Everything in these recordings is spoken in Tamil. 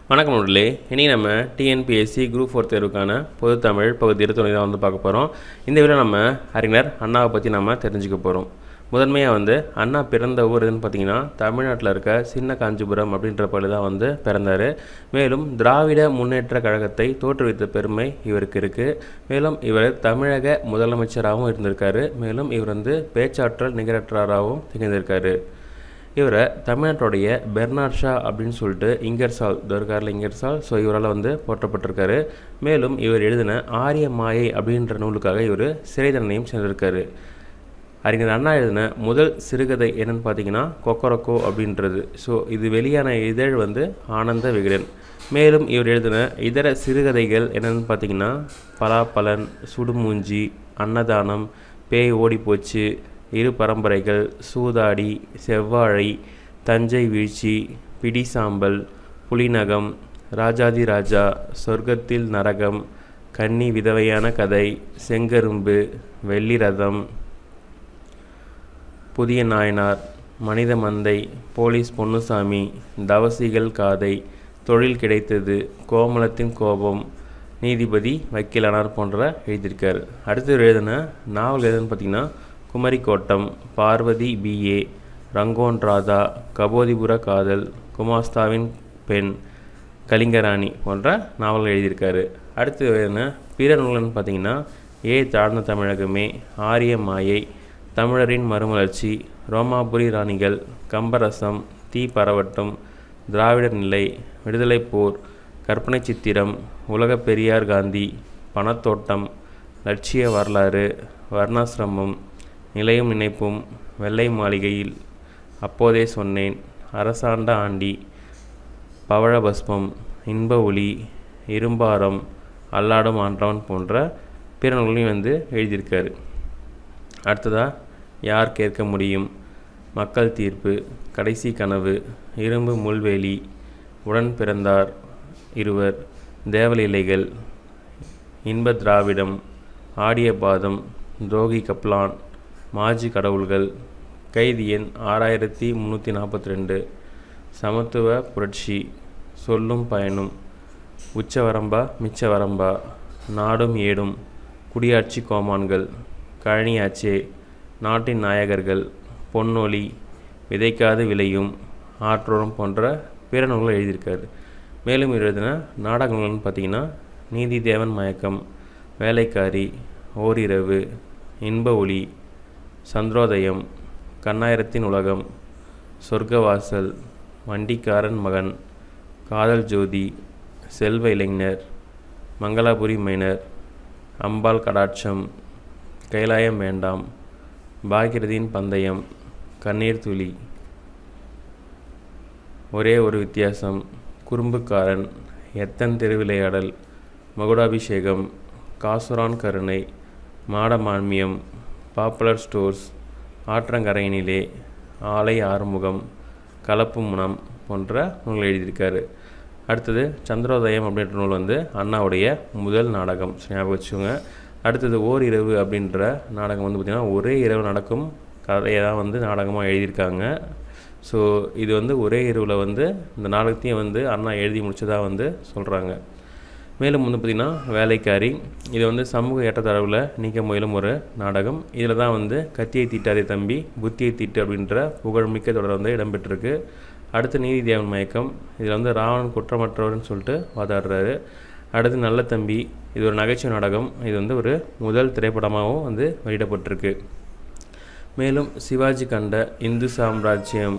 வணக்கம் நண்பர்களே இனி நம்ம டிஎன்பிஎஸ்சி குரூப் ஃபோர் தேர்வுக்கான பொது தமிழ் பகுதி இருபத்தொன்று தான் வந்து பார்க்க போகிறோம் இந்த வீடியோ நம்ம அறிஞர் அண்ணாவை பற்றி நம்ம தெரிஞ்சுக்க போகிறோம் முதன்மையாக வந்து அண்ணா பிறந்த ஊர் எதுன்னு பார்த்தீங்கன்னா தமிழ்நாட்டில் இருக்க சின்ன காஞ்சிபுரம் அப்படின்ற பகுதியில் தான் வந்து பிறந்தார் மேலும் திராவிட முன்னேற்ற கழகத்தை தோற்றுவித்த பெருமை இவருக்கு இருக்குது மேலும் இவர் தமிழக முதலமைச்சராகவும் இருந்திருக்காரு மேலும் இவர் வந்து பேச்சாற்றல் நிகரற்றாராகவும் திகழ்ந்திருக்காரு இவரை தமிழ்நாட்டுடைய பெர்னாட் ஷா அப்படின்னு சொல்லிட்டு இங்கர்சால் இருக்கார்ல இங்கர்சால் ஸோ இவரால் வந்து போற்றப்பட்டிருக்காரு மேலும் இவர் எழுதின ஆரிய மாயை அப்படின்ற நூலுக்காக இவர் சிறை தண்டனையும் சென்றிருக்காரு அறிஞர் அண்ணா எழுதின முதல் சிறுகதை என்னன்னு பார்த்தீங்கன்னா கொக்கரக்கோ அப்படின்றது ஸோ இது வெளியான இதழ் வந்து ஆனந்த விகடன் மேலும் இவர் எழுதின இதர சிறுகதைகள் என்னென்னு பார்த்தீங்கன்னா பலாப்பலன் சுடுமூஞ்சி அன்னதானம் பேய் ஓடிப்போச்சு இரு பரம்பரைகள் சூதாடி செவ்வாழை தஞ்சை வீழ்ச்சி பிடிசாம்பல் புலிநகம் ராஜாதி ராஜா சொர்க்கத்தில் நரகம் கன்னி விதவையான கதை செங்கரும்பு வெள்ளி ரதம் புதிய நாயனார் மனித மந்தை போலீஸ் பொன்னுசாமி தவசிகள் காதை தொழில் கிடைத்தது கோமலத்தின் கோபம் நீதிபதி வக்கீலானார் போன்ற எழுதியிருக்கார் அடுத்து எழுதின நாவல் எதுன்னு பார்த்தீங்கன்னா குமரிக்கோட்டம் பார்வதி பிஏ ரங்கோன் ராதா கபோதிபுர காதல் குமாஸ்தாவின் பெண் கலிங்கராணி போன்ற நாவல்கள் எழுதியிருக்காரு அடுத்து என்ன பிற நூல்கள்னு பார்த்தீங்கன்னா ஏ தாழ்ந்த தமிழகமே ஆரிய மாயை தமிழரின் மறுமலர்ச்சி ரோமாபுரி ராணிகள் கம்பரசம் தீ பரவட்டும் திராவிடர் நிலை விடுதலை போர் கற்பனை சித்திரம் உலக பெரியார் காந்தி பணத்தோட்டம் லட்சிய வரலாறு வர்ணாசிரமம் நிலையும் நினைப்பும் வெள்ளை மாளிகையில் அப்போதே சொன்னேன் அரசாண்ட ஆண்டி பவழபஸ்மம் இன்ப ஒளி இரும்பாரம் அல்லாடும் ஆண்டவன் போன்ற பிற நூல்களையும் வந்து எழுதியிருக்காரு அடுத்ததாக யார் கேட்க முடியும் மக்கள் தீர்ப்பு கடைசி கனவு இரும்பு முள்வேலி உடன் பிறந்தார் இருவர் தேவலீலைகள் இன்ப திராவிடம் ஆடிய பாதம் துரோகி கப்லான் மாஜி கடவுள்கள் கைதி எண் ஆறாயிரத்தி முந்நூற்றி நாற்பத்தி ரெண்டு சமத்துவ புரட்சி சொல்லும் பயனும் உச்சவரம்பா மிச்ச வரம்பா நாடும் ஏடும் குடியாட்சி கோமான்கள் கழனியாச்சே நாட்டின் நாயகர்கள் பொன்னொழி விதைக்காது விளையும் ஆற்றோரம் போன்ற பிற நூல்களை எழுதியிருக்காரு மேலும் எழுதின நாடகங்கள்னு பார்த்தீங்கன்னா நீதி தேவன் மயக்கம் வேலைக்காரி ஓரிரவு இன்ப ஒளி சந்திரோதயம் கண்ணாயிரத்தின் உலகம் சொர்க்கவாசல் வண்டிக்காரன் மகன் காதல் ஜோதி செல்வ இளைஞர் மங்களாபுரி மைனர் அம்பாள் கடாட்சம் கைலாயம் வேண்டாம் பாகிரதியின் பந்தயம் கண்ணீர் துளி ஒரே ஒரு வித்தியாசம் குறும்புக்காரன் எத்தன் திருவிளையாடல் மகுடாபிஷேகம் காசுரான் கருணை மாடமான்மியம் பாப்புலர் ஸ்டோர்ஸ் ஆற்றங்கரையினிலே ஆலை ஆறுமுகம் கலப்பு முனம் போன்ற நூல்கள் எழுதியிருக்காரு அடுத்தது சந்திரோதயம் அப்படின்ற நூல் வந்து அண்ணாவுடைய முதல் நாடகம் ஞாபகம் வச்சுக்கோங்க அடுத்தது ஓர் இரவு அப்படின்ற நாடகம் வந்து பார்த்திங்கன்னா ஒரே இரவு நடக்கும் கதையை தான் வந்து நாடகமாக எழுதியிருக்காங்க ஸோ இது வந்து ஒரே இரவில் வந்து இந்த நாடகத்தையும் வந்து அண்ணா எழுதி முடிச்சதாக வந்து சொல்கிறாங்க மேலும் வந்து பார்த்திங்கன்னா வேலைக்காரி இது வந்து சமூக ஏற்றத்தளவில் நீக்க முயலும் ஒரு நாடகம் இதில் தான் வந்து கத்தியை தீட்டாதே தம்பி புத்தியை தீட்டு அப்படின்ற புகழ்மிக்க தொடர் வந்து இடம்பெற்றிருக்கு அடுத்து நீதி தேவன் மயக்கம் இதில் வந்து ராவணன் குற்றமற்றவர்னு சொல்லிட்டு வாதாடுறாரு அடுத்து நல்ல தம்பி இது ஒரு நகைச்சுவை நாடகம் இது வந்து ஒரு முதல் திரைப்படமாகவும் வந்து வெளியிடப்பட்டிருக்கு மேலும் சிவாஜி கண்ட இந்து சாம்ராஜ்யம்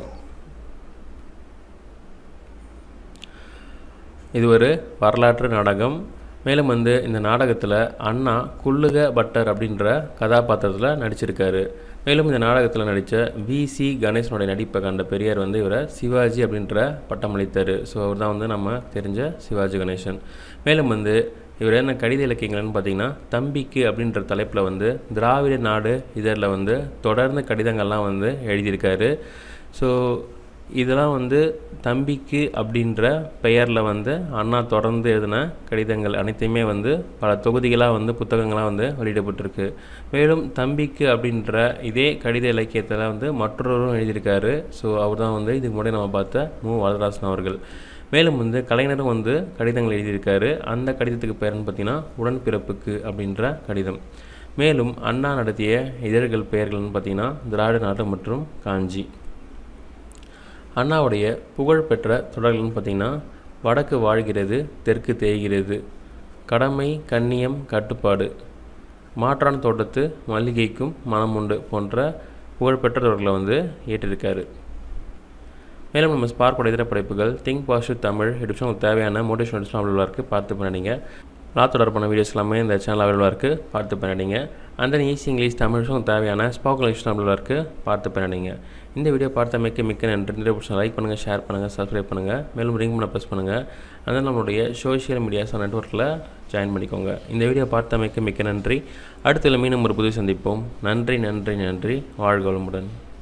இது ஒரு வரலாற்று நாடகம் மேலும் வந்து இந்த நாடகத்தில் அண்ணா குள்ளுக பட்டர் அப்படின்ற கதாபாத்திரத்தில் நடிச்சிருக்காரு மேலும் இந்த நாடகத்தில் நடித்த வி சி கணேசனுடைய நடிப்பை கண்ட பெரியார் வந்து இவரை சிவாஜி அப்படின்ற பட்டம் அளித்தார் ஸோ அவர் தான் வந்து நம்ம தெரிஞ்ச சிவாஜி கணேசன் மேலும் வந்து இவர் என்ன கடித இலக்கியங்கள்னு பார்த்தீங்கன்னா தம்பிக்கு அப்படின்ற தலைப்பில் வந்து திராவிட நாடு இதழில் வந்து தொடர்ந்து கடிதங்கள்லாம் வந்து எழுதியிருக்காரு ஸோ இதெல்லாம் வந்து தம்பிக்கு அப்படின்ற பெயரில் வந்து அண்ணா தொடர்ந்து எழுதின கடிதங்கள் அனைத்தையுமே வந்து பல தொகுதிகளாக வந்து புத்தகங்களாக வந்து வெளியிடப்பட்டிருக்கு மேலும் தம்பிக்கு அப்படின்ற இதே கடித இலக்கியத்தில் வந்து மற்றொருவரும் எழுதியிருக்காரு ஸோ அவர் தான் வந்து இதுக்கு முன்னாடி நம்ம பார்த்த மு வரதராசன் அவர்கள் மேலும் வந்து கலைஞரும் வந்து கடிதங்கள் எழுதியிருக்காரு அந்த கடிதத்துக்கு பேருன்னு பார்த்தீங்கன்னா உடன்பிறப்புக்கு அப்படின்ற கடிதம் மேலும் அண்ணா நடத்திய இதழ்கள் பெயர்கள்னு பார்த்தீங்கன்னா திராவிட நாடு மற்றும் காஞ்சி அண்ணாவுடைய புகழ்பெற்ற தொடர்கள்னு பார்த்தீங்கன்னா வடக்கு வாழ்கிறது தெற்கு தேய்கிறது கடமை கண்ணியம் கட்டுப்பாடு மாற்றான் தோட்டத்து மல்லிகைக்கும் மனம் உண்டு போன்ற புகழ்பெற்ற தொடர்களை வந்து ஏற்றிருக்காரு மேலும் நம்ம ஸ்பார்க்கோட இதர படைப்புகள் திங்க் பாசிட்டிவ் தமிழ் எடுத்து உங்களுக்கு தேவையான மோட்டிவேஷன் எடுத்து அவைலபிளாக இருக்குது பார்த்து பண்ணிங்க லா தொடர்பான வீடியோஸ் எல்லாமே இந்த சேனல் அவைலபிளாக இருக்குது பார்த்து பண்ணிங்க அந்த ஈஸி இங்கிலீஷ் தமிழ் உங்களுக்கு தேவையான ஸ்பார்க் இங்கிலீஷ் அவைலபிளாக இருக்குது பார்த்து பண்ணிங்க இந்த வீடியோ பார்த்தமைக்கு மிக்க நன்றி நிறைய பிடிச்சா லைக் பண்ணுங்கள் ஷேர் பண்ணுங்கள் சப்ஸ்கிரைப் பண்ணுங்கள் மேலும் ரிங் பண்ண ப்ரெஸ் பண்ணுங்கள் அந்த நம்மளுடைய சோஷியல் மீடியாஸ் நெட்ஒர்க்கில் ஜாயின் பண்ணிக்கோங்க இந்த வீடியோ பார்த்தமைக்கு மிக்க நன்றி அடுத்த மீண்டும் ஒரு புது சந்திப்போம் நன்றி நன்றி நன்றி வாழ்க வளமுடன்